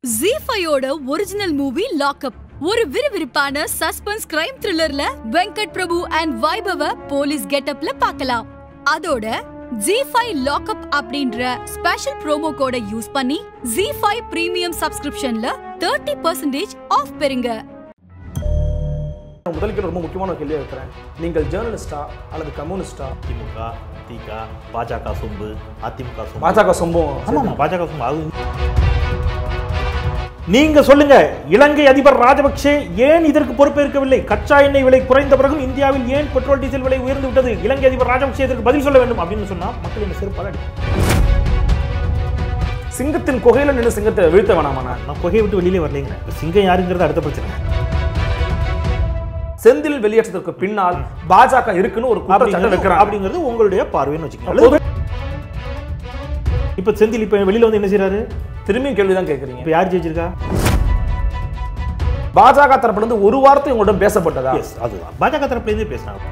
G ஃபைவோட original movie lockup ஒரு விறுவிறுப்பான சஸ்பென்ஸ் கிரைம் த்ரில்லர்ல வெங்கட் பிரபு அண்ட் வைபவ போலீஸ் கெட்டப்ல பார்க்கலாம் அதோட ஜி ஃபைவ் லாக்அப் அப்படின்ற ஸ்பெஷல் ப்ரோமோ கோட யூஸ் பண்ணி ஜி ஃபைவ் பிரீமியம் சப்ஸ்கிரிப்ஷன்ல தேர்ட்டி பர்சன்டேஜ் ஆஃப் பெறுங்க முதல் கேள்வி ரொம்ப முக்கியமான ஒரு கேள்வியாக இருக்கிறேன் நீங்கள் ஜேர்னலிஸ்டா அல்லது கம்யூனிஸ்டா திமுக திக பாஜக சொம்பு அதிமுக சொம்பு பாஜக சொம்பம் ஆமாம் பாஜக சொம்பு அது நீங்க சொல்லுங்க இலங்கை அதிபர் ராஜபக்சே ஏன் இதற்கு பொறுப்பேற்கவில்லை கச்சா எண்ணெய் விலை குறைந்த பிறகும் இந்தியாவில் ஏன் பெட்ரோல் டீசல் விலை உயர்ந்து விட்டது இலங்கை அதிபர் ராஜபக்சே இதற்கு பதில் சொல்ல வேண்டும் அப்படின்னு சொன்னா மக்கள் என்ன செருப்பால் அடி சிங்கத்தின் குகையில நின்று சிங்கத்தை வீழ்த்த வேணாமா நான் நான் புகையை விட்டு வெளியிலே வரலைங்கிறேன் இப்ப சிங்கம் யாருங்கிறது அடுத்த பிரச்சனை செந்தில் வெளியேற்றத்திற்கு பின்னால் பாஜக இருக்குன்னு ஒரு குற்றச்சாட்டு அப்படிங்கிறது வைக்கிறாங்க அப்படிங்கிறது உங்களுடைய பார்வைன்னு வச்சுக்கோங்க இப்ப செந்தில் இப்ப வெளியில வந்து என்ன செய்றாரு திரும்பியும் கேள்விதான் கேட்குறீங்க இப்ப யார் ஜெயிச்சிருக்கா பாஜக தரப்புல இருந்து ஒரு வார்த்தை உங்களிடம் பேசப்பட்டதா எஸ் அதுதான் பாஜக தரப்புலேருந்தே பேசினாங்க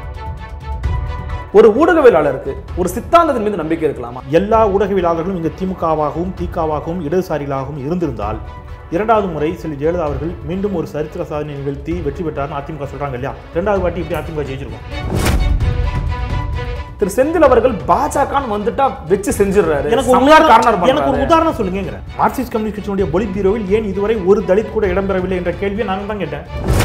ஒரு ஊடகவியலாளருக்கு ஒரு சித்தாந்தத்தின் மீது நம்பிக்கை இருக்கலாமா எல்லா ஊடகவியலாளர்களும் இங்கு திமுகவாகவும் திகாவாகவும் இடதுசாரிகளாகவும் இருந்திருந்தால் இரண்டாவது முறை செல்வி ஜெயலலிதா அவர்கள் மீண்டும் ஒரு சரித்திர சாதனை நிகழ்த்தி வெற்றி பெற்றார்னு அதிமுக சொல்றாங்க இல்லையா ரெண்டாவது வாட்டி இப்படி அதிமுக ஜெயிச்சிருக்கும் திரு செந்தில் அவர்கள் பாஜகன்னு வந்துட்டா வச்சு செஞ்சிடுறாரு எனக்கு ஒரு சமையார் உதாரணம் கார்னர் எனக்கு ஒரு பண்றாரு. உதாரணம் சொல்லுங்கிறேன் மார்க்சிஸ்ட் கம்யூனிஸ்ட் கட்சியினுடைய பொலிட் பீரோவில் ஏன் இதுவரை ஒரு தலித் கூட இடம்பெறவில்லை என்ற கேள்வியை நான் தான் கேட்டேன்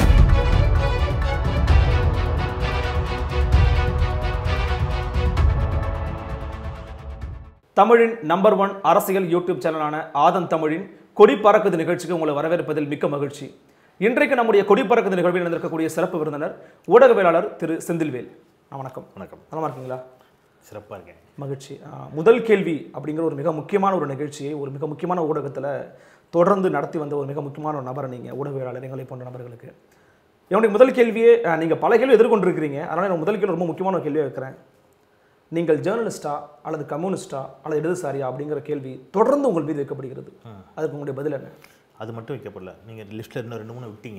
தமிழின் நம்பர் ஒன் அரசியல் யூடியூப் சேனலான ஆதன் தமிழின் கொடி பறக்குது நிகழ்ச்சிக்கு உங்களை வரவேற்பதில் மிக்க மகிழ்ச்சி இன்றைக்கு நம்முடைய கொடி பறக்குது நிகழ்வில் நடந்திருக்கக்கூடிய சிறப்பு விருந்தினர் ஊடகவியலாளர் திரு செந்தில்வேல் ஆ, வணக்கம் வணக்கம் நலமா இருக்கீங்களா சிறப்பாக இருக்கேன் மகிழ்ச்சி ஆ, முதல் கேள்வி அப்படிங்கிற ஒரு மிக முக்கியமான ஒரு நிகழ்ச்சியை ஒரு மிக முக்கியமான ஊடகத்தில் தொடர்ந்து நடத்தி வந்த ஒரு மிக முக்கியமான ஒரு நபர் நீங்கள் ஊடகவியலாளர் எங்களை போன்ற நபர்களுக்கு என்னுடைய முதல் கேள்வியே நீங்கள் பல கேள்வி எதிர்கொண்டிருக்கிறீங்க அதனால் எனக்கு முதல் கேள்வி ரொம்ப முக்கியமான ஒரு கேள்வியாக வைக்கிறேன் நீங்கள் ஜேர்னலிஸ்டா அல்லது கம்யூனிஸ்டா அல்லது இடதுசாரியா அப்படிங்கிற கேள்வி தொடர்ந்து உங்கள் மீது வைக்கப்படுகிறது அதுக்கு உங்களுடைய பதில் என்ன அது மட்டும் வைக்கப்படல நீங்கள் லிஸ்ட்டில் இன்னும் ரெண்டு மூணு விட்டீங்க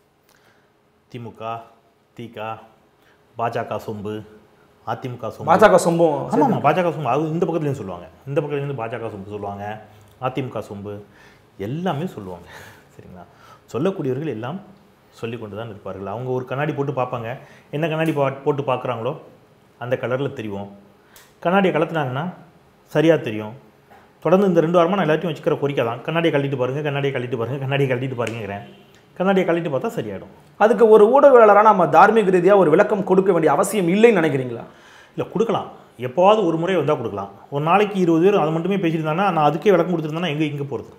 திமுக திக பாஜக சொம்பு அதிமுக சொம்பு பாஜக சொம்பம் ஆமாம் ஆமாம் பாஜக சொம்பு அது இந்த பக்கத்துலேயும் சொல்லுவாங்க இந்த பக்கத்துலேருந்து பாஜக சொம்பு சொல்லுவாங்க அதிமுக சொம்பு எல்லாமே சொல்லுவாங்க சரிங்களா சொல்லக்கூடியவர்கள் எல்லாம் சொல்லி கொண்டு தான் இருப்பார்கள் அவங்க ஒரு கண்ணாடி போட்டு பார்ப்பாங்க என்ன கண்ணாடி பா போட்டு பார்க்குறாங்களோ அந்த கலரில் தெரியும் கண்ணாடியை கலத்துனாங்கன்னா சரியாக தெரியும் தொடர்ந்து இந்த ரெண்டு வாரமாக நான் எல்லாத்தையும் வச்சுக்கிற கோரிக்கை தான் கண்ணாடியை கழட்டிட்டு பாருங்கள் கண்ணாடியை கழட்டிட்டு பாருங்கள் கண்ணாடியை கழட்டிட்டு பாருங்கிறேன் கண்ணாடியை கழட்டிட்டு பார்த்தா சரியாயிடும் அதுக்கு ஒரு ஊடகவியலாளராக நம்ம தார்மீக ரீதியாக ஒரு விளக்கம் கொடுக்க வேண்டிய அவசியம் இல்லைன்னு நினைக்கிறீங்களா இல்லை கொடுக்கலாம் எப்போவாவது ஒரு முறை வந்தால் கொடுக்கலாம் ஒரு நாளைக்கு இருபது பேர் அதை மட்டுமே பேசியிருந்தாங்கன்னா நான் அதுக்கே விளக்கம் கொடுத்துருந்தேன்னா எங்கே இங்கே போகிறது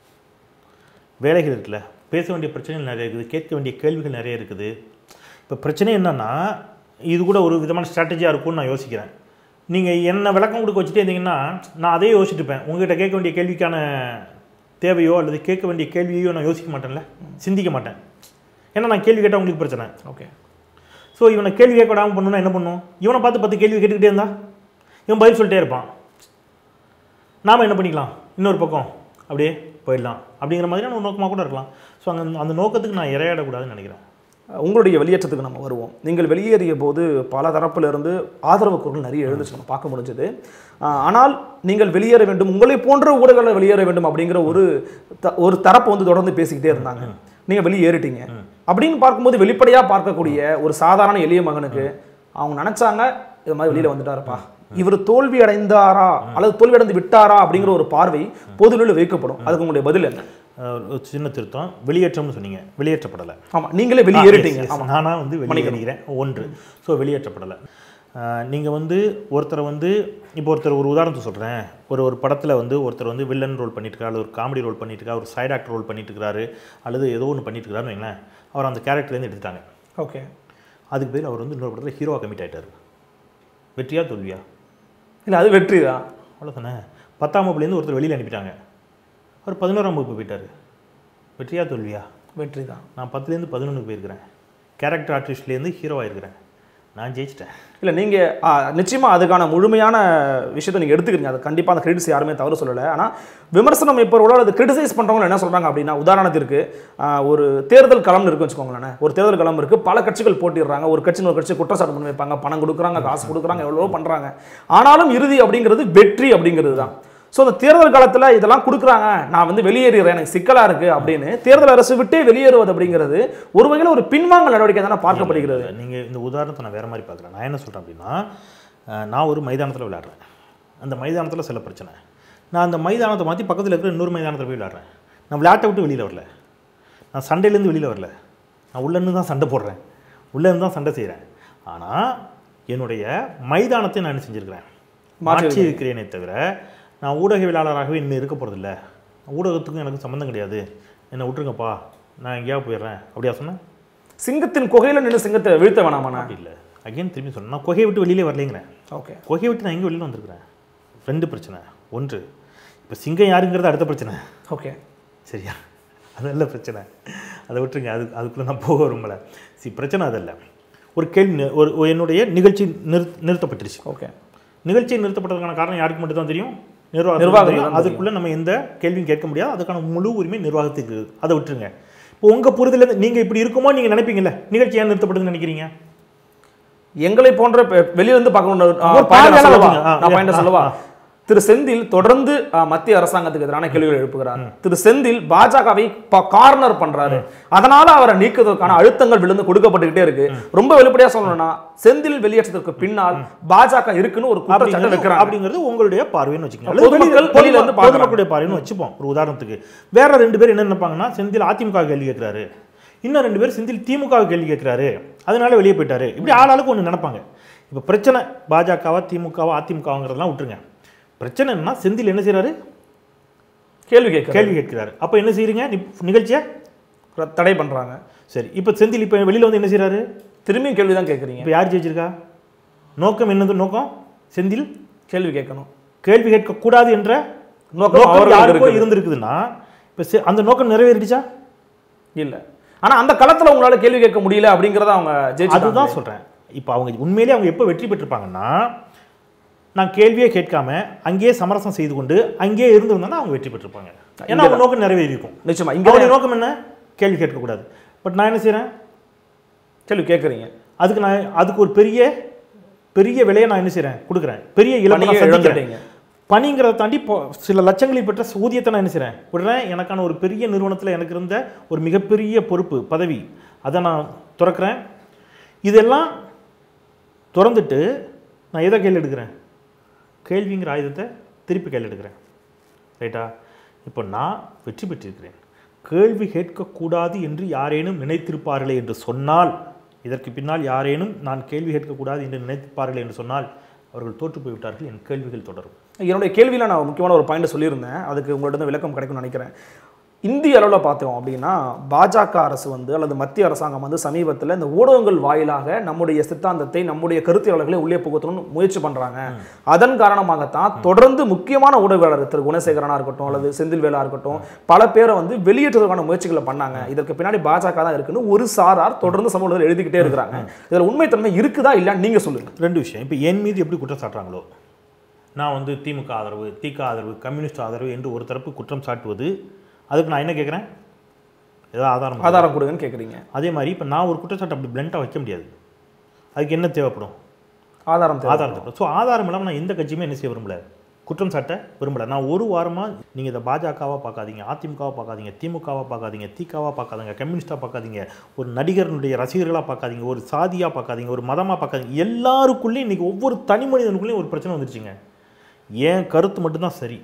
வேலைகள் இருக்குல்ல பேச வேண்டிய பிரச்சனைகள் நிறைய இருக்குது கேட்க வேண்டிய கேள்விகள் நிறைய இருக்குது இப்போ பிரச்சனை என்னன்னா இது கூட ஒரு விதமான ஸ்ட்ராட்டஜியாக இருக்கும்னு நான் யோசிக்கிறேன் நீங்கள் என்ன விளக்கம் கொடுக்க வச்சுட்டே இருந்தீங்கன்னா நான் அதே யோசிச்சுட்டு இருப்பேன் உங்ககிட்ட கேட்க வேண்டிய கேள்விக்கான தேவையோ அல்லது கேட்க வேண்டிய கேள்வியோ நான் யோசிக்க மாட்டேன்ல சிந்திக்க மாட்டேன் ஏன்னா நான் கேள்வி கேட்டால் உங்களுக்கு பிரச்சனை ஓகே ஸோ இவனை கேள்வி கேட்க விடாமல் பண்ணணும்னா என்ன பண்ணும் இவனை பார்த்து பத்து கேள்வி கேட்டுக்கிட்டே இருந்தா இவன் பதில் சொல்லிட்டே இருப்பான் நாம் என்ன பண்ணிக்கலாம் இன்னொரு பக்கம் அப்படியே போயிடலாம் அப்படிங்கிற மாதிரியான ஒரு நோக்கமாக கூட இருக்கலாம் ஸோ அங்கே அந்த நோக்கத்துக்கு நான் இரையாடக்கூடாதுன்னு நினைக்கிறேன் உங்களுடைய வெளியேற்றத்துக்கு நம்ம வருவோம் நீங்கள் வெளியேறிய போது பல தரப்புல இருந்து ஆதரவு குரல் நிறைய எழுந்துச்சு நம்ம பார்க்க முடிஞ்சது ஆனால் நீங்கள் வெளியேற வேண்டும் உங்களை போன்ற ஊடகங்கள் வெளியேற வேண்டும் அப்படிங்கிற ஒரு த- ஒரு தரப்பு வந்து தொடர்ந்து பேசிக்கிட்டே இருந்தாங்க நீங்க வெளியேறிட்டீங்க அப்படின்னு பார்க்கும்போது வெளிப்படையா பார்க்கக்கூடிய ஒரு சாதாரண எளிய மகனுக்கு அவங்க நினைச்சாங்க இது மாதிரி வெளியில வந்துட்டாருப்பா இவர் தோல்வி அடைந்தாரா அல்லது தோல்வி அடைந்து விட்டாரா அப்படிங்கிற ஒரு பார்வை பொதுநிலையில் வைக்கப்படும் அதுக்கு உங்களுடைய பதில் என்ன அஹ் ஒரு சின்ன திருத்தம் வெளியேற்றம்னு சொன்னீங்க வெளியேற்றப்படலை ஆமா நீங்களே வெளியேறிட்டீங்க Yes, yes. ஆமா நானா வந்து வெளியேறிக்கிறேன் ஒன்று ஸோ வெளியேற்றப்படலை நீங்கள் வந்து ஒருத்தரை வந்து இப்போ ஒருத்தர் ஒரு உதாரணத்தை சொல்கிறேன் ஒரு ஒரு படத்தில் வந்து ஒருத்தர் வந்து வில்லன் ரோல் பண்ணிட்டு இருக்காரு அல்லது ஒரு காமெடி ரோல் பண்ணிட்டு இருக்காரு ஒரு சைடு ஆக்டர் ரோல் பண்ணிட்டு இருக்காரு அல்லது ஏதோ ஒன்று பண்ணிட்டு இருக்காருன்னு வைங்களேன் அவர் அந்த கேரக்டர்லேருந்து எடுத்துட்டாங்க ஓகே அதுக்கு பேர் அவர் வந்து இன்னொரு படத்தில் ஹீரோவாக கமிட் ஆயிட்டாரு வெற்றியா தோல்வியா இல்ல அது வெற்றி தான் அவ்வளோதானே பத்தாம் வகுப்புலேருந்து ஒருத்தர் வெளியில் அனுப்பிட்டாங்க அவர் பதினோராம் வகுப்பு போயிட்டார் வெற்றியா தோல்வியா வெற்றி தான் நான் பத்துலேருந்து பதினொன்றுக்கு போயிருக்கிறேன் கேரக்டர் ஆர்டிஸ்ட்லேருந்து ஹீரோ ஆயிருக்கிறேன் நான் ஜெயிச்சிட்டேன் இல்லை நீங்கள் நிச்சயமாக அதுக்கான முழுமையான விஷயத்தை நீங்கள் எடுத்துக்கிறீங்க அது கண்டிப்பாக அந்த கிரெடிட்ஸ் யாருமே தவறு சொல்லலை ஆனால் விமர்சனம் இப்போ கூட அது கிரிட்டிசைஸ் பண்ணுறவங்க என்ன சொல்கிறாங்க அப்படின்னா உதாரணத்திற்கு ஆ, ஒரு தேர்தல் களம்னு இருக்கு வச்சுக்கோங்களேன் ஒரு தேர்தல் களம் இருக்குது பல கட்சிகள் போட்டிடுறாங்க ஒரு கட்சி ஒரு கட்சி குற்றச்சாட்டு பண்ணி வைப்பாங்க பணம் கொடுக்குறாங்க காசு கொடுக்குறாங்க எவ்வளவோ பண்ணுறாங்க ஆனாலும் இறுதி அப்படிங்கிறது வெற்றி அப்படிங்கிறது தான் ஸோ அந்த தேர்தல் காலத்துல இதெல்லாம் கொடுக்குறாங்க நான் வந்து வெளியேறிடுறேன் எனக்கு சிக்கலா இருக்கு அப்படின்னு தேர்தல் அரசு விட்டே வெளியேறுவது அப்படிங்கிறது ஒரு வகையில ஒரு பின்வாங்கல் நடவடிக்கை தானே பார்க்கப்படுகிறது நீங்கள் இந்த உதாரணத்தை நான் வேறு மாதிரி பார்க்குறேன் நான் என்ன சொல்கிறேன் அப்படின்னா அஹ், நான் ஒரு மைதானத்தில் விளையாடுறேன் அந்த மைதானத்தில் சில பிரச்சனை நான் அந்த மைதானத்தை மாற்றி பக்கத்தில் இருக்கிற இன்னொரு மைதானத்தில் போய் விளையாடுறேன் நான் விளையாட்டை விட்டு வெளியில் வரல நான் சண்டையிலேருந்து வெளியில் வரல நான் உள்ளேருந்து தான் சண்டை போடுறேன் உள்ளேருந்து தான் சண்டை செய்கிறேன் ஆனால் என்னுடைய மைதானத்தை நான் என்ன செஞ்சுருக்கிறேன் மாற்றி இருக்கிறேனே தவிர நான் ஊடகவியலாளராகவே இனிமேல் இருக்க போகிறதில்ல ஊடகத்துக்கும் எனக்கு சம்மந்தம் கிடையாது என்னை விட்டுருங்கப்பா நான் எங்கேயாவது போயிடுறேன் அப்படியா சொன்னேன் சிங்கத்தின் குகையில நின்று சிங்கத்தை வீழ்த்த வேணாமாண்ணா அப்படி இல்லை அகைன் திரும்பி சொன்னேன் நான் குகையை விட்டு வெளியிலே வரலைங்கிறேன் ஓகே குகையை விட்டு நான் எங்கே வெளியில் வந்திருக்கிறேன் ரெண்டு பிரச்சனை ஒன்று இப்போ சிங்கம் யாருங்கிறது அடுத்த பிரச்சனை ஓகே சரியா அது நல்ல பிரச்சனை அதை விட்டுருங்க அது அதுக்குள்ளே நான் போக விரும்பல சி பிரச்சனை அதல்ல ஒரு கேள்வி நி- ஒரு ஒரு என்னுடைய நிகழ்ச்சி நிறு நிறுத்தப்பட்டுருச்சு ஓகே நிகழ்ச்சி நிறுத்தப்பட்டதுக்கான காரணம் யாருக்கு மட்டும் தான் தெரியும் நிர்வாகம் நிர்வாகத்துக்கு தான் அதுக்குள்ளே நம்ம எந்த கேள்வியும் கேட்க முடியாது அதுக்கான முழு உரிமை நிர்வாகத்துக்கு இருக்குது. அதை விட்டுருங்க இப்போ உங்கள் புரிதல நீங்கள் இப்படி இருக்குமோ நீங்கள் நினைப்பீங்கல்ல நிகழ்ச்சி ஏன் நிறுத்தப்படுதுன்னு நினைக்கிறீங்க எங்களை போன்ற பெ- வெளியிருந்து பார்க்கணும் ஒரு பாயிண்ட் பார்வையாளர் சொல்லவா வச்சுங்க. ஆ, நான் பாயிண்ட் ஆ, சொல்லவா ஆ. திரு செந்தில் தொடர்ந்து ஆ, மத்திய அரசாங்கத்துக்கு எதிரான கேள்விகள் எழுப்புகிறார் திரு செந்தில் பாஜகவை கார்னர் பண்றாரு அதனால அவரை நீக்குவதற்கான அழுத்தங்கள் விழுந்து கொடுக்கப்பட்டுக்கிட்டே இருக்கு ரொம்ப வெளிப்படையா சொல்லணும்னா செந்தில் வெளியேற்றத்திற்கு பின்னால் பாஜக இருக்குன்னு ஒரு குற்றச்சாட்டு அப்படிங்கிறது வைக்கிறாங்க அப்படிங்கிறது உங்களுடைய பார்வைன்னு வச்சுக்கோங்க பொதுமக்கள் அல்லது வெளியில- வெளியில இருந்து பொதும- பார்க்கறாங்க. பொதுமக்களுடைய பார்வைன்னு வச்சுப்போம் ஒரு உதாரணத்துக்கு வேற ரெண்டு பேர் என்ன நினைப்பாங்கன்னா செந்தில் அதிமுக கேள்வி கேட்கிறாரு இன்னும் ரெண்டு பேர் செந்தில் திமுக கேள்வி கேட்கிறாரு அதனால வெளியே போயிட்டாரு இப்படி ஆளாளுக்கு ஒன்று நினைப்பாங்க இப்போ பிரச்சனை பாஜகவா திமுகவா அதிமுகவாங்கிறதெல்லாம் விட்டுருங்க பிரச்சனை என்னன்னா செந்தில் என்ன செய்றாரு கேள்வி கேட்க கேள்வி கேட்கிறாரு அப்போ என்ன செய்றீங்க நிப்- நிகழ்ச்சியை தடை பண்றாங்க சரி இப்போ செந்தில் இப்போ வெளியில வந்து என்ன செய்றாரு திரும்பியும் கேள்வி தான் கேட்குறீங்க இப்போ யார் ஜெயிச்சிருக்கா நோக்கம் என்னது நோக்கம் செந்தில் கேள்வி கேட்கணும் கேள்வி கேட்கக்கூடாது என்ற நோக்கம் நோக்கம் அவர்களுக்கு யாருக்கோ இருக்குது. இருந்திருக்குதுன்னா இப்போ செ- அந்த நோக்கம் நிறைவேறிடுச்சா இல்ல ஆனா அந்த களத்துல உங்களால கேள்வி கேட்க முடியல அப்படிங்கறத அவங்க ஜெயிச்சு அதுதான் சொல்றேன் இப்போ அவங்க உண்மையிலேயே அவங்க எப்போ வெற்றி பெற்றிருப்பாங்கன்னா நான் கேள்வியே கேட்காம அங்கேயே சமரசம் செய்து கொண்டு அங்கேயே இருந்திருந்தா அவங்க வெற்றி பெற்றிருப்பாங்க ஏன்னா அவங்க நோக்கம் நிறைவேறி இருக்கும் நிச்சயமா இங்க அவருடைய நோக்கம் என்ன கேள்வி கேட்கக்கூடாது பட் நான் என்ன செய்றேன் கேள்வி கேட்குறீங்க அதுக்கு நான் அதுக்கு ஒரு பெரிய பெரிய விலையை நான் என்ன செய்றேன் கொடுக்குறேன் பெரிய இழப்பை பணியை நான் சந்திக்கிறேன் இழந்துட்டீங்க. பணிங்கிறத தாண்டி இப்போ சில லட்சங்களில் பெற்ற ஊதியத்தை நான் என்ன செய்றேன் விடுறேன் எனக்கான ஒரு பெரிய நிறுவனத்தில் எனக்கு இருந்த ஒரு மிகப்பெரிய பொறுப்பு பதவி அதை நான் துறக்கிறேன் இதெல்லாம் திறந்துட்டு நான் எதை கையில் எடுக்கிறேன் கேள்விங்கிற ஆயுதத்தை திருப்பி கையில் எடுக்கிறேன் ரைட்டா இப்போ நான் வெற்றி பெற்றிருக்கிறேன் கேள்வி கேட்கக்கூடாது என்று யாரேனும் நினைத்திருப்பார்களே என்று சொன்னால் இதற்கு பின்னால் யாரேனும் நான் கேள்வி கேட்கக்கூடாது என்று நினைத்திருப்பார்களே என்று சொன்னால் அவர்கள் தோற்று போய்விட்டார்கள் என் கேள்விகள் தொடரும் என்னுடைய கேள்வியில் நான் முக்கியமான ஒரு பாயிண்ட் சொல்லியிருந்தேன் அதுக்கு உங்கள்ட்ட இருந்து விளக்கம் கிடைக்கும்னு நினைக்கிறேன் இந்திய அளவில் பார்த்தோம் அப்படின்னா பாஜக அரசு வந்து அல்லது மத்திய அரசாங்கம் வந்து சமீபத்தில் இந்த ஊடகங்கள் வாயிலாக நம்முடைய சித்தாந்தத்தை நம்முடைய கருத்தியலாளர்களை உள்ளே புகுத்தணும்னு முயற்சி பண்றாங்க அதன் காரணமாகத்தான் தொடர்ந்து முக்கியமான ஊடகவியலாளர் திரு குணசேகரனா இருக்கட்டும் அல்லது செந்தில்வேலா இருக்கட்டும் பல பேரை வந்து வெளியேற்றுவதற்கான முயற்சிகளை பண்ணாங்க இதற்கு பின்னாடி பாஜக தான் இருக்குன்னு ஒரு சாரார் தொடர்ந்து சமூகத்தில் எழுதிக்கிட்டே இருக்கிறாங்க இதில் உண்மைத்தன்மை இருக்குதா இல்லைன்னு நீங்க சொல்லுங்க ரெண்டு விஷயம் இப்போ என் மீது எப்படி குற்றம் சாட்டுறாங்களோ நான் வந்து திமுக ஆதரவு திக ஆதரவு கம்யூனிஸ்ட் ஆதரவு என்று ஒரு தரப்பு குற்றம் சாட்டுவது அதுக்கு நான் என்ன கேட்குறேன் ஏதாவது ஆதாரம் இருக்கா? ஆதாரம் கொடுங்கன்னு கேட்குறீங்க அதே மாதிரி இப்போ நான் ஒரு குற்றச்சாட்டு அப்படி பிளண்ட்டாக வைக்க முடியாது அதுக்கு என்ன தேவைப்படும் ஆதாரம் தேவை. ஆதாரம் தேவை ஸோ ஆதாரம் இல்லாமல் நான் எந்த கட்சியுமே என்ன செய்ய விரும்பல குற்றம் சாட்ட விரும்பல நான் ஒரு வாரமாக நீங்கள் இதை பாஜகவாக பார்க்காதீங்க அதிமுகவை பார்க்காதீங்க திமுகவை பார்க்காதீங்க திகாவாக பார்க்காதீங்க கம்யூனிஸ்டாக பார்க்காதீங்க ஒரு நடிகர்களுடைய ரசிகர்களாக பார்க்காதீங்க ஒரு சாதியாக பார்க்காதீங்க ஒரு மதமாக பார்க்காதீங்க எல்லாருக்குள்ளேயும் இன்றைக்கி ஒவ்வொரு தனி மனிதனுக்குள்ளேயும் ஒரு பிரச்சனை வந்துருச்சுங்க என் கருத்து மட்டும்தான் சரி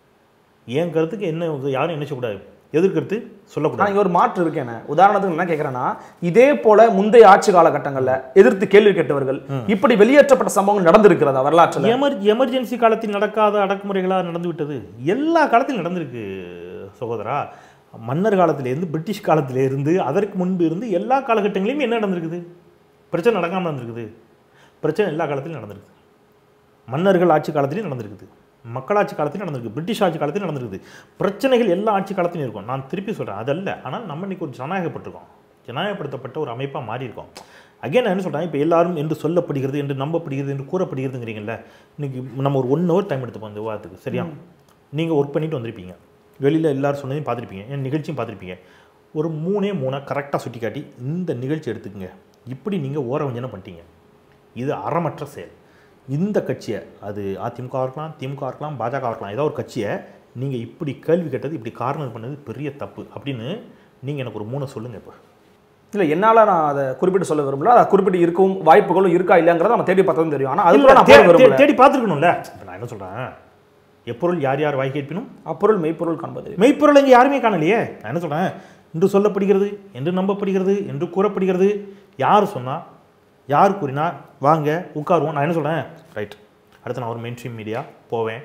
என் கருத்துக்கு என்ன யாரும் என்ன செய்யக்கூடாது எதிர்கருத்து சொல்லக்கூடாது ஆனா இங்க ஒரு மாற்று இருக்கேன் உதாரணத்துக்கு என்ன கேட்கறேன்னா இதே போல முந்தைய ஆட்சி காலகட்டங்கள்ல எதிர்த்து கேள்வி கேட்டவர்கள் இப்படி வெளியேற்றப்பட்ட சம்பவங்கள் நடந்திருக்கிறதா வரலாற்றுல எமர் எமர்ஜென்சி காலத்தில் நடக்காத அடக்குமுறைகளாக நடந்து விட்டது எல்லா காலத்திலும் நடந்திருக்கு சகோதரா மன்னர் காலத்திலேருந்து பிரிட்டிஷ் காலத்திலேருந்து அதற்கு முன்பு இருந்து எல்லா காலகட்டங்களையும் என்ன நடந்திருக்குது பிரச்சனை நடக்காமல் நடந்திருக்குது பிரச்சனை எல்லா காலத்திலும் நடந்திருக்கு மன்னர்கள் ஆட்சி காலத்திலையும் நடந்திருக்குது மக்களாட்சி காலத்திலும் நடந்திருக்கு பிரிட்டிஷ் ஆட்சி காலத்திலும் நடந்திருக்குது பிரச்சனைகள் எல்லா ஆட்சி காலத்திலும் இருக்கும் நான் திருப்பி சொல்கிறேன் அதல்ல ஆனால் நம்ம இன்னைக்கு ஒரு ஜனநாயகப்பட்டிருக்கோம் ஜனநாயகப்படுத்தப்பட்ட ஒரு அமைப்பாக மாறி இருக்கோம் அகைன் நான் என்ன சொல்கிறேன் இப்போ எல்லாரும் என்று சொல்லப்படுகிறது என்று நம்பப்படுகிறது என்று கூறப்படுகிறதுங்கிறீங்கல்ல இன்னைக்கு நம்ம ஒரு ஒன் ஹவர் டைம் எடுத்துப்போம் இந்த விவாதத்துக்கு சரியா நீங்கள் ஒர்க் பண்ணிட்டு வந்திருப்பீங்க வெளியில் எல்லாரும் சொன்னதையும் பார்த்துருப்பீங்க என் நிகழ்ச்சியும் பார்த்துருப்பீங்க ஒரு மூணே மூணாக கரெக்டாக சுட்டி காட்டி இந்த நிகழ்ச்சி எடுத்துக்கங்க இப்படி நீங்கள் ஓர வஞ்சனை பண்ணிட்டீங்க இது அறமற்ற செயல் இந்த கட்சியை அது அதிமுக இருக்கலாம் திமுக இருக்கலாம் பாஜக இருக்கலாம் ஏதோ ஒரு கட்சியை நீங்கள் இப்படி கேள்வி கேட்டது இப்படி கார்னர் பண்ணது பெரிய தப்பு அப்படின்னு நீங்கள் எனக்கு ஒரு மூணு சொல்லுங்கள் இப்போ இல்ல என்னால நான் அதை குறிப்பிட்டு சொல்ல விரும்பல அதை குறிப்பிட்டு இருக்கும் வாய்ப்புகளும் இருக்கா இல்லைங்கிறத நம்ம தேடி பார்த்ததும் தெரியும் ஆனா அது கூட நான் போக விரும்பல தேடி பார்த்துருக்கணும்ல இப்போ நான் என்ன சொல்கிறேன் எப்பொருள் யார் யார் வாய் கேட்பினும் அப்பொருள் மெய்ப்பொருள் காண்பது மெய்ப்பொருள் இங்கே யாருமே காணலையே நான் என்ன சொல்கிறேன் என்று சொல்லப்படுகிறது என்று நம்பப்படுகிறது என்று கூறப்படுகிறது யார் சொன்னா யார் கூறினா வாங்க உட்காருவோம் நான் என்ன சொல்கிறேன் ரைட் அடுத்து நான் ஒரு மெயின் ஸ்ட்ரீம் மீடியா போவேன்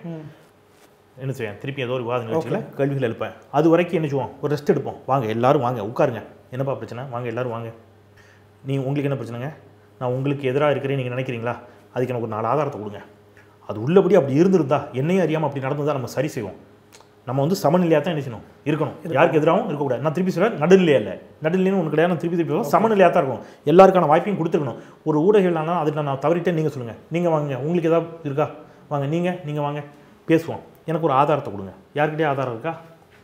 என்ன செய்வேன் திருப்பி ஏதோ ஒரு விவாத நிகழ்ச்சியில் கேள்விகள் எழுப்பேன் அது வரைக்கும் என்ன செய்வோம் ஒரு ரெஸ்ட் எடுப்போம் வாங்க எல்லாரும் வாங்க உட்காருங்க என்னப்பா பிரச்சனை வாங்க எல்லாரும் வாங்க நீ உங்களுக்கு என்ன பிரச்சனைங்க நான் உங்களுக்கு எதிராக இருக்கிறேன்னு நீங்கள் நினைக்கிறீங்களா அதுக்கு எனக்கு ஒரு நாலு ஆதாரத்தை கொடுங்க அது உள்ளபடி அப்படி இருந்திருந்தா என்னையும் அறியாமல் அப்படி நடந்ததா நம்ம சரி செய்வோம் நம்ம வந்து சமநிலையாக தான் என்ன செய்யணும் இருக்கணும் யாருக்கு எதிராகவும் இருக்கக்கூடாது நான் திருப்பி சொல்கிறேன் நடுநிலையா இல்லை நடுநிலைன்னு ஒன்று கிடையாது நான் திருப்பி திருப்பி சொல்றேன். சமநிலையாக தான் இருக்கும் எல்லாருக்கான வாய்ப்பையும் கொடுத்துருக்கணும் ஒரு ஊடகங்களானா அதுக்கு நான் தவறிட்டேன் நீங்கள் சொல்லுங்கள் நீங்கள் வாங்க உங்களுக்கு ஏதாவது இருக்கா வாங்க நீங்கள் நீங்கள் வாங்க பேசுவோம் எனக்கு ஒரு ஆதாரத்தை கொடுங்க யாருக்கிட்டே ஆதாரம் இருக்கா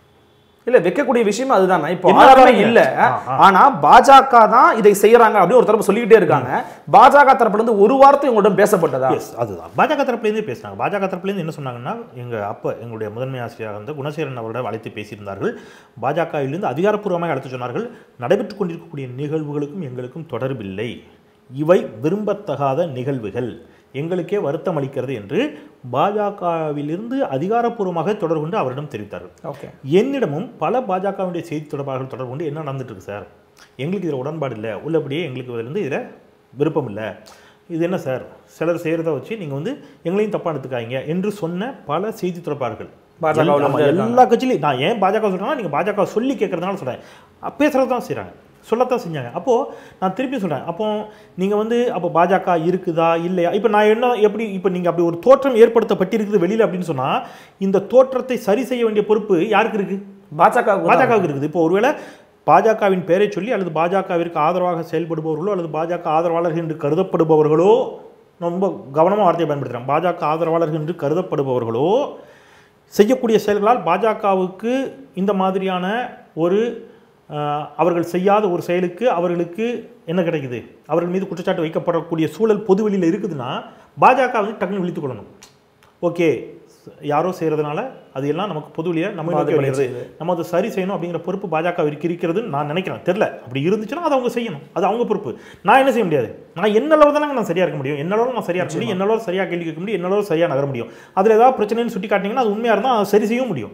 இல்ல வைக்கக்கூடிய விஷயம் அதுதான் இப்போ என்ன ஆதாரமே ஆதாரம் இல்ல ஆ, ஆ. ஆனா பாஜக தான் இதை செய்யறாங்க அப்படின்னு ஒரு தரப்பு சொல்லிக்கிட்டே இருக்காங்க பாஜக தரப்புல இருந்து ஒரு வார்த்தை உங்களிடம் பேசப்பட்டதா எஸ் அதுதான் பாஜக தரப்புலேருந்தே பேசினாங்க பாஜக தரப்புலேருந்து என்ன சொன்னாங்கன்னா எங்கள் அப்போ எங்களுடைய முதன்மை ஆசிரியராக இருந்த குணசேகரன் அவரிடம் அழைத்து பேசியிருந்தார்கள் பாஜகவிலிருந்து அதிகாரப்பூர்வமாக அழைத்து சொன்னார்கள் நடைபெற்றுக் கொண்டிருக்கக்கூடிய நிகழ்வுகளுக்கும் எங்களுக்கும் தொடர்பில்லை இவை விரும்பத்தகாத நிகழ்வுகள் எங்களுக்கே வருத்தம் அளிக்கிறது என்று பாஜகவிலிருந்து அதிகாரப்பூர்வமாக தொடர்பு கொண்டு அவரிடம் தெரிவித்தார்கள் ஓகே என்னிடமும் பல பாஜகவுடைய செய்தி தொடர்பாளர்கள் தொடர்பு கொண்டு என்ன நடந்துட்டு இருக்கு சார் எங்களுக்கு இதில் உடன்பாடு இல்லை உள்ளபடியே எங்களுக்கு இதிலிருந்து இதில் விருப்பம் இல்லை இது என்ன சார் சிலர் செய்கிறத வச்சு நீங்கள் வந்து எங்களையும் தப்பாக எடுத்துக்காதீங்க என்று சொன்ன பல செய்தி தொடர்பாளர்கள் பாஜக வுல ஆமா, வந்து இருக்காங்க. எல்லா கட்சியிலையும் நான் ஏன் பாஜக சொல்கிறேன்னா நீங்கள் பாஜக சொல்லி கேட்கறதுனால சொல்கிறேன் பேசுகிறது தான் செய்கிறாங்க சொல்லத்தான் செஞ்சாங்க அப்போது நான் திருப்பி சொல்கிறேன் அப்போ நீங்கள் வந்து அப்போ பாஜக இருக்குதா இல்லையா இப்போ நான் என்ன எப்படி இப்போ நீங்கள் அப்படி ஒரு தோற்றம் ஏற்படுத்தப்பட்டிருக்குது வெளியில் அப்படின்னு சொன்னால் இந்த தோற்றத்தை சரி செய்ய வேண்டிய பொறுப்பு யாருக்கு இருக்குது பாஜக பாஜகவுக்கு இருக்குது இப்போ ஒருவேளை பாஜகவின் பெயரை சொல்லி அல்லது பாஜகவிற்கு ஆதரவாக செயல்படுபவர்களோ அல்லது பாஜக ஆதரவாளர்கள் என்று கருதப்படுபவர்களோ ரொம்ப கவனமாக வார்த்தையை பயன்படுத்துகிறேன் பாஜக ஆதரவாளர்கள் என்று கருதப்படுபவர்களோ செய்யக்கூடிய செயல்களால் பாஜகவுக்கு இந்த மாதிரியான ஒரு அஹ், அவர்கள் செய்யாத ஒரு செயலுக்கு அவர்களுக்கு என்ன கிடைக்குது அவர்கள் மீது குற்றச்சாட்டு வைக்கப்படக்கூடிய சூழல் பொதுவெளியில் இருக்குதுன்னா பாஜக வந்து டக்குன்னு விழித்துக் கொள்ளணும் ஓகே யாரோ செய்கிறதுனால அது எல்லாம் நமக்கு பொதுவெளியில் நம்ம நோக்கி பாதிப்படைய வருகிறது செய்யுது. நம்ம அதை சரி செய்யணும் அப்படிங்கிற பொறுப்பு பாஜகவிற்கு இருக்கிறதுன்னு நான் நினைக்கிறேன் தெரில அப்படி இருந்துச்சுன்னா அதை அவங்க செய்யணும் அது அவங்க பொறுப்பு நான் என்ன செய்ய முடியாது நான் என்னளவு தானே நான் சரியாக இருக்க முடியும் என்னளவு நான் சரியாக இருக்க முடியும் என்னளவு சரியாக கேள்வி கேட்க முடியும் என்னளவு சரியாக நகர முடியும் அதில் ஏதாவது பிரச்சனைன்னு சுட்டி காட்டினீங்கன்னா அது உண்மையாக இருந்தால் அதை சரி செய்ய முடியும்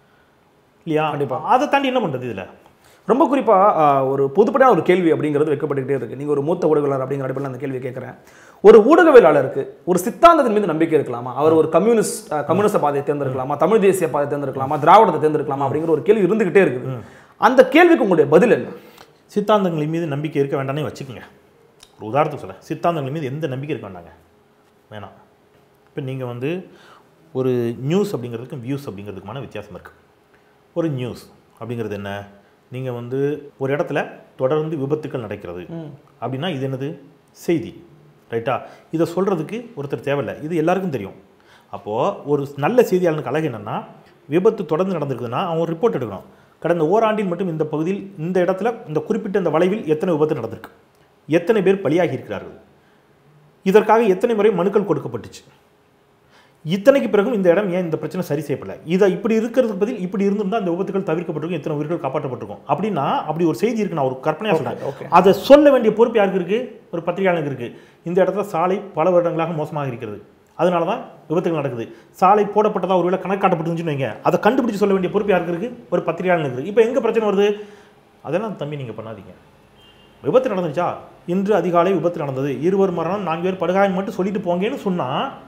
இல்லையா கண்டிப்பா. அதை தாண்டி என்ன பண்ணுறது இதில் ரொம்ப குறிப்பா ஆஹ், ஒரு பொதுப்படையான ஒரு கேள்வி அப்படிங்கிறது வைக்கப்பட்டுக்கிட்டே இருக்கு நீங்க ஒரு மூத்த ஊடகவியலாளர் அப்படிங்கிற அடிப்படையில் அந்த கேள்வி கேட்கிறேன் ஒரு ஊடகவியலாளருக்கு ஒரு சித்தாந்தத்தின் மீது நம்பிக்கை இருக்கலாமா அவர் ஒரு கம்யூனிஸ்ட் ஆஹ், கம்யூனிஸ்ட் பாதையை தேர்ந்தெடுக்கலாமா தமிழ் தேசிய பாதையை தேர்ந்தெடுக்கலாமா திராவிடத்தை தேர்ந்தெடுக்கலாமா அப்படிங்கிற ஒரு கேள்வி இருந்துகிட்டே இருக்குது அந்த கேள்விக்கு உங்களுடைய பதில் என்ன சித்தாந்தங்கள் மீது நம்பிக்கை இருக்க வேண்டாம்னே வச்சுக்கோங்க ஒரு உதாரணத்துக்கு சொல்கிறேன் சித்தாந்தங்கள் மீது எந்த நம்பிக்கை இருக்க வேண்டாங்க வேணாம் இப்போ நீங்கள் வந்து ஒரு நியூஸ் அப்படிங்கிறதுக்கும் வியூஸ் அப்படிங்கிறதுக்குமான வித்தியாசம் இருக்குது ஒரு நியூஸ் அப்படிங்கிறது என்ன நீங்கள் வந்து ஒரு இடத்துல தொடர்ந்து விபத்துக்கள் நடக்கிறது அப்படின்னா இது என்னது செய்தி ரைட்டா இதை சொல்கிறதுக்கு ஒருத்தர் தேவையில்லை இது எல்லாருக்கும் தெரியும் அப்போது ஒரு நல்ல செய்தியாளனுக்கு அழகு என்னென்னா விபத்து தொடர்ந்து நடந்திருக்குதுன்னா அவன் ஒரு ரிப்போர்ட் எடுக்கணும் கடந்த ஓராண்டில் மட்டும் இந்த பகுதியில் இந்த இடத்துல இந்த குறிப்பிட்ட இந்த வளைவில் எத்தனை விபத்து நடந்திருக்கு எத்தனை பேர் பலியாகி இருக்கிறார்கள் இதற்காக எத்தனை முறை மனுக்கள் கொடுக்கப்பட்டுச்சு இத்தனைக்கு பிறகும் இந்த இடம் ஏன் இந்த பிரச்சனை சரி செய்யப்படல இதை இப்படி இருக்கிறதுக்கு பதில் இப்படி இருந்திருந்தா அந்த விபத்துகள் தவிர்க்கப்பட்டிருக்கும் எத்தனை உயிர்கள் காப்பாற்றப்பட்டிருக்கும் அப்படின்னா அப்படி ஒரு செய்தி இருக்கு நான் ஒரு கற்பனையாக okay. சொல்றேன் அதை சொல்ல வேண்டிய பொறுப்பு யாருக்கு இருக்கு ஒரு பத்திரிகையாளருக்கு இருக்கு இந்த இடத்துல சாலை பல வருடங்களாக மோசமாக இருக்கிறது அதனால தான் விபத்துகள் நடக்குது சாலை போடப்பட்டதா ஒருவேளை கணக்கு காட்டப்பட்டுருந்துச்சுன்னு வைங்க அதை கண்டுபிடிச்சு சொல்ல வேண்டிய பொறுப்பு யாருக்கு இருக்கு ஒரு பத்திரிகையாளருக்கு இருக்கு இப்போ எங்க பிரச்சனை வருது அதெல்லாம் தம்பி நீங்க பண்ணாதீங்க விபத்து நடந்துச்சா இன்று அதிகாலை விபத்து நடந்தது இருவர் மரணம் நான்கு பேர் படுகாயம் மட்டும் சொல்லிட்டு போங்கன்னு சொன்னா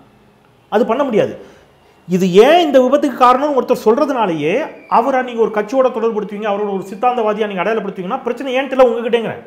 அது பண்ண முடியாது இது ஏன் இந்த விபத்துக்கு காரணம் ஒருத்தர் சொல்றதுனாலேயே அவரை நீங்க ஒரு கட்சியோட தொடர்புடுத்துவீங்க அவரோட ஒரு சித்தாந்தவாதியா நீங்க அடையாளப்படுத்துவீங்கன்னா பிரச்சனை ஏன் தெரியல உங்ககிட்டங்கிறேன்